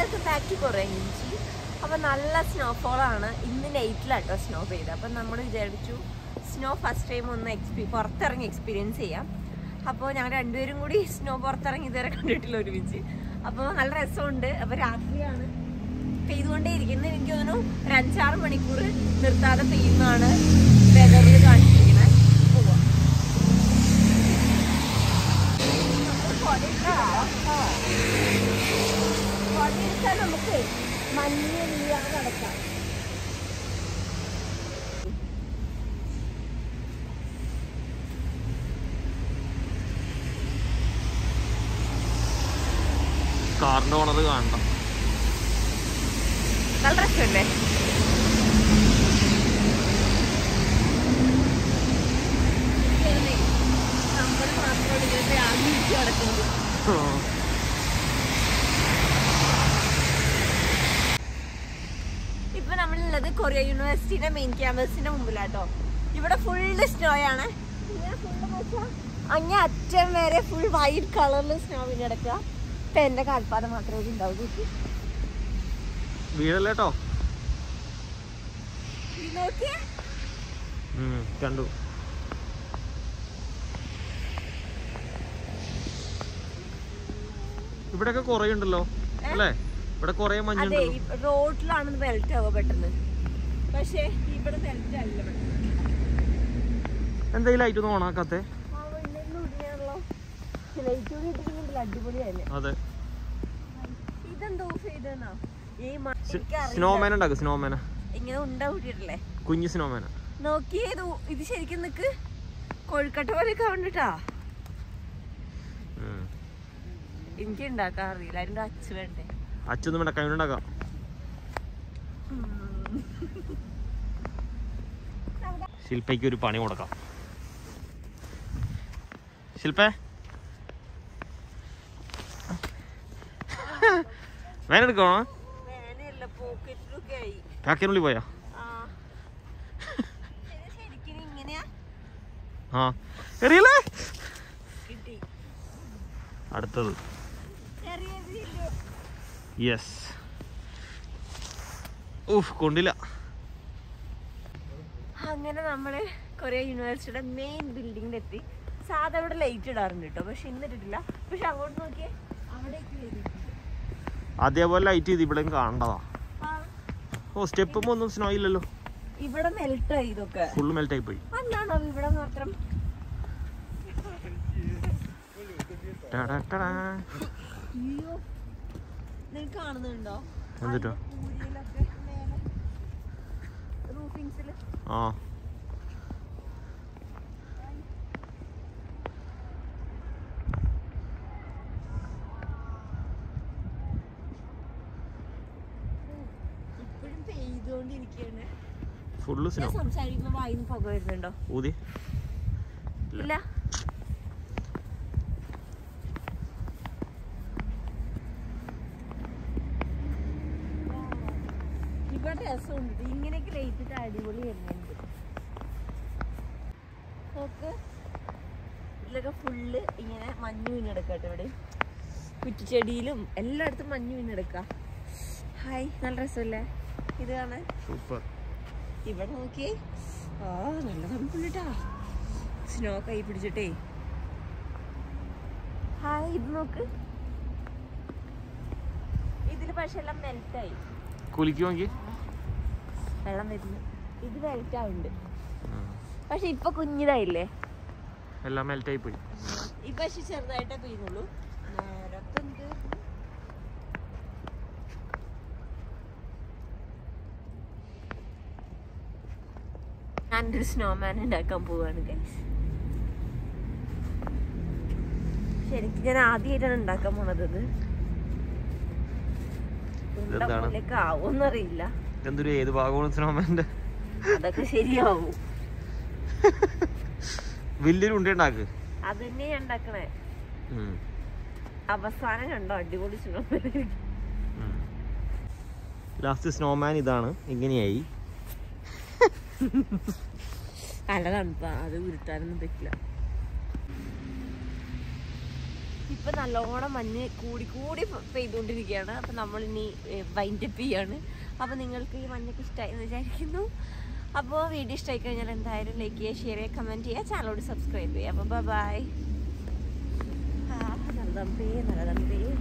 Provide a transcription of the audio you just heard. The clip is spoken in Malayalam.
വെൽക്കം ബാക്ക് ടു കുറേ ഇഞ്ചി അപ്പോൾ നല്ല സ്നോഫോളാണ് ഇന്ന് നൈറ്റിലാട്ടോ സ്നോ പെയ്ത് അപ്പം നമ്മൾ വിചാരിച്ചു സ്നോ ഫസ്റ്റ് ടൈം ഒന്ന് എക്സ്പീ പുറത്തിറങ്ങി എക്സ്പീരിയൻസ് ചെയ്യാം അപ്പോൾ ഞങ്ങൾ രണ്ടുപേരും കൂടി സ്നോ പുറത്തിറങ്ങി ഇതുവരെ കണ്ടിട്ടില്ല ഒരുമിച്ച് അപ്പോൾ നല്ല രസമുണ്ട് അപ്പോൾ രാത്രിയാണ് പെയ്തുകൊണ്ടേ ഇരിക്കുന്നത് എനിക്ക് തോന്നുന്നു ഒരു അഞ്ചാറ് മണിക്കൂർ നിർത്താതെ പെയ്യുന്നതാണ് വെതറിൽ കാണിച്ചിരിക്കുന്നത് പോവാം കൊടയെടുത്താൽ നമുക്ക് മഞ്ഞില്ലാതെ നടക്കാം കാറിന്റെ ഓണർ കാണണം നല്ല രസമല്ലേ നമ്മൾ മാത്രമാണ് ഇങ്ങനെ ആഗ്രഹിച്ച് നടക്കുന്നത് ഇപ്പൊ നമ്മളുള്ളത് കൊറിയ യൂണിവേഴ്സിറ്റിയുടെ മെയിൻ ക്യാമ്പസിന്റെ മുമ്പിലാട്ടോ ഇവിടെ ഫുള്ള് സ്നോ ആണ് അങ്ങേ അറ്റം വരെ ഫുൾ വൈറ്റ് കളറിൽ സ്നോ വീണ് കിടക്കുക ഇപ്പൊ എന്റെ കാൽപ്പാദം മാത്രമേ ഉണ്ടാവൂ വീഴല്ലേട്ടോ ഇത് നോക്കിയേ കണ്ടു ഇവിടെയൊക്കെ കുറേ ഉണ്ടല്ലോ അല്ലേ ഇവിടെ കുറേ അതെ മഞ്ഞുണ്ടല്ലോ ഈ റോഡിലാണ് ബെൽറ്റ് ആവുക പെട്ടെന്ന് പക്ഷേ ഇവിടെ ബെൽറ്റ് അല്ല പെട്ടെന്ന് എന്താ ഈ ലൈറ്റ് ഒന്നും ഓണാക്കാത്തെ ആ വെണ്ണയിൽ ഉടനെയാണല്ലോ ലൈറ്റ് കൂടി ഇട്ടിട്ടുണ്ടെങ്കിൽ അടിപൊളിയല്ലേ അതെ ഇതെന്തോ ഓഫ് ചെയ്തെന്നാ ഈ മ- എനിക്കറിയില്ല. സ്നോമാൻ ഉണ്ടാക്കും സ്നോമാന ഇങ്ങനെ ഉണ്ട കൂട്ടിയിട്ടല്ലേ കുഞ്ഞു സ്നോമാന നോക്കിയേ ഇത് ഉ- ഇത് ശരിക്കും നിക്ക് കൊഴുക്കട്ട പോലെ കണ്ടിട്ടാ എനിക്ക് ഉണ്ടാക്കാൻ അറിയില്ല അതിന്റെ അച്ചു വേണ്ടേ അച്ഛനും വേണ്ട കൈകൊണ്ടുണ്ടാക്കാം ശില്പയ്ക്ക് ഒരു പണി കൊടുക്കാം ശില്പേ വേനെടുക്കണോ വേനയല്ല പോക്കറ്റിലൊക്കെ ആയി പാക്കിനുള്ളിൽ പോയാ ആ ഇത് ശരിക്കും ഇങ്ങനെയാ ആ എറിയല്ലേ കിട്ടി അടുത്തത് ചെറിയ യെസ് ഊഫ് കൊണ്ടില്ല അങ്ങനെ നമ്മള് കൊറിയ യൂണിവേഴ്സിറ്റിയുടെ മെയിൻ ബിൽഡിംഗിൽ എത്തി സാധാ ഇവിടെ ലൈറ്റ് ഇടാറുണ്ട് കേട്ടോ പക്ഷെ ഇന്ന് ഇട്ടിട്ടില്ല പക്ഷെ അങ്ങോട്ട് നോക്കിയേ അവിടേക്ക് ലൈറ്റ് അതേപോലെ ലൈറ്റ് ചെയ്ത് ഇവിടെ കാണണ്ടതാ ആ ഓ സ്റ്റെപ്പും ഒന്നും സ്നോ ഇല്ലല്ലോ ഇവിടെ മെൽട്ടായി ഇതൊക്കെ ഫുള്ള് മെൽറ്റ് ആയി പോയി അല്ലാണോ ഇവിടെ മാത്രം ടാടാ ടാടാ. അയ്യോ നിനക്ക് കാണുന്നുണ്ടോ എന്നിട്ടോ ഊരിയിലൊക്കെ മേലെ റൂഫിങ്സിൽ ആ ഇപ്പോഴും പെയ്തുകൊണ്ടിരിക്കുകയാണ് ഫുള്ള് സ്നോ ഞാൻ സംസാരിക്കുമ്പോൾ വായിന്ന് പുക വരുന്നുണ്ടോ ഊതി ഇല്ല ഇവിടെ രസമുണ്ട് ഇങ്ങനെയൊക്കെ ലൈറ്റിട്ട് അടിപൊളി വരുന്നുണ്ട് നോക്ക് ഇതിലൊക്കെ ഫുള്ള് ഇങ്ങനെ മഞ്ഞ് വീണെടുക്കട്ടെ ഇവിടെ കുറ്റിച്ചെടിയിലും എല്ലായിടത്തും മഞ്ഞ് വീണെടുക്ക ഹായ് നല്ല രസമല്ലേ ഇത് കാണാൻ സൂപ്പർ ഇവിടെ നോക്കിയേ ആ നല്ല തണുപ്പുണ്ടാ സ്നോ കൈ പിടിച്ചിട്ടേ ഹായ് ഇത് നോക്ക് ഇതില് പക്ഷെ എല്ലാം മെൽറ്റായി കുലിക്ക് നോക്കി വെള്ളം വരുന്നു ഇത് മെൽറ്റ് ആവുന്നുണ്ട് പക്ഷെ ഇപ്പൊ കുഞ്ഞിതായില്ലേ എല്ലാം മെൽറ്റ് ആയി പോയി ഇപ്പൊ പക്ഷെ ചെറുതായിട്ടേ പെയ്യുന്നുള്ളൂ നേരത്തുണ്ട് ഞാനൊരു സ്നോമാൻ ഉണ്ടാക്കാൻ പോവാണ് ഗൈസ് ശരിക്കും ഞാൻ ആദ്യമായിട്ടാണ് ഉണ്ടാക്കാൻ പോണത് ഇത് ഉണ്ട ഇതെന്താണ്? പോലെയൊക്കെ ആവുമെന്നറിയില്ല എന്തൊരു ഏത് ഭാഗമാണ് സ്നോമാൻ്റെ അതൊക്കെ ശരിയാവും വലിയൊരു ഉണ്ട ഉണ്ടാക്ക് അത് തന്നെ ഞാൻ ഉണ്ടാക്കണേ അവസാനം കണ്ടോ അടിപൊളി സ്നോമാൻ ലാസ്റ്റ് സ്നോമാൻ ഇതാണ് ഇങ്ങനെയായി നല്ല തണുപ്പാ അത് ഉരുട്ടാനൊന്നും പറ്റില്ല ഇപ്പൊ നല്ലോണം മഞ്ഞ് കൂടി കൂടി പെ- പെയ്തുകൊണ്ടിരിക്കുകയാണ് അപ്പൊ നമ്മൾ ഇനി വൈൻഡപ്പ് ചെയ്യാണ് അപ്പൊ നിങ്ങൾക്ക് ഈ മഞ്ഞൊക്കെ ഇഷ്ടമായി എന്ന് വിചാരിക്കുന്നു അപ്പോൾ വീഡിയോ ഇഷ്ടമായി കഴിഞ്ഞാൽ എന്തായാലും ലൈക്ക് ചെയ്യുക ഷെയർ ചെയ്യുക കമൻറ്റ് ചെയ്യുക ചാനലോട് സബ്സ്ക്രൈബ് ചെയ്യുക അപ്പോൾ ബൈ ആ നല്ല തമ്പേ നല്ല തമ്പേ